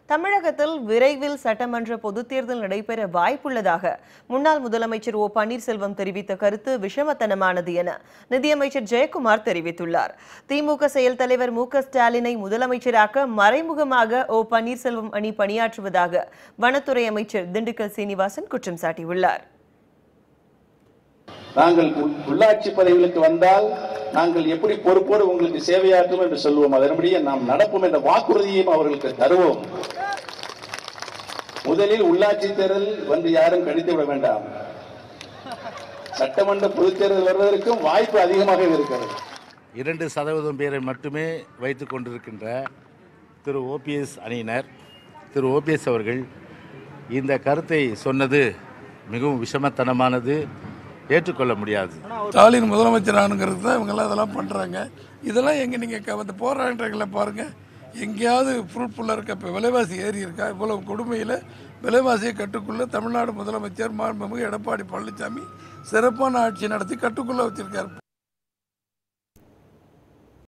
தமிழகத்தில் விரைவில் சட்டமன்ற பொதுத் தேர்தல் நடைபெற வாய்ப்புள்ளதாக முன்னாள் முதலமைச்சர் ஓ பன்னீர்செல்வம் தெரிவித்த கருத்து விஷமத்தனமானது என நிதியமைச்சர் ஜெயக்குமார் தெரிவித்துள்ளார் திமுக செயல் தலைவர் மு க ஸ்டாலினை முதலமைச்சராக்க மறைமுகமாக ஓ பன்னீர்செல்வம் அணி பணியாற்றுவதாக வனத்துறை அமைச்சர் திண்டுக்கல் சீனிவாசன் குற்றம் சாட்டியுள்ளார் நாங்கள் உள்- உள்ளாட்சி பதவிகளுக்கு வந்தால் நாங்கள் எப்படி பொறுப்போடு உங்களுக்கு சேவையாற்றும் என்று சொல்லுவோம் அதன்படியே நாம் நடப்போம் என்ற வாக்குறுதியையும் அவர்களுக்கு தருவோம் முதலில் உள்ளாட்சி தேர்தல் வந்து யாரும் கணித்து விட வேண்டாம் சட்டமன்ற பொதுத் தேர்தல் வருவதற்கும் வாய்ப்பு அதிகமாக இருக்கிறது இரண்டு சதவீதம் பேரை மட்டுமே வைத்து கொண்டிருக்கின்ற திரு ஓபிஎஸ் அணியினர் திரு ஓபிஎஸ் அவர்கள் இந்த கருத்தை சொன்னது மிகவும் விஷமத்தனமானது ஏற்றுக்கொள்ள முடியாது ஸ்டாலின் முதலமைச்சர் ஆனுங்கிறது தான் இவங்கெல்லாம் இதெல்லாம் பண்ணுறாங்க இதெல்லாம் எங்கே நீங்கள் அந்த போராட்டங்களை பாருங்கள் எங்கேயாவது ஃப்ரூட்ஃபுல்லாக இருக்க இப்போ விலைவாசி ஏறி இருக்கா இவ்வளவு கொடுமையில் விலைவாசியை கட்டுக்குள்ளே தமிழ்நாடு முதலமைச்சர் மாண்புமிகு எடப்பாடி பழனிசாமி சிறப்பான ஆட்சி நடத்தி கட்டுக்குள்ளே வச்சிருக்காரு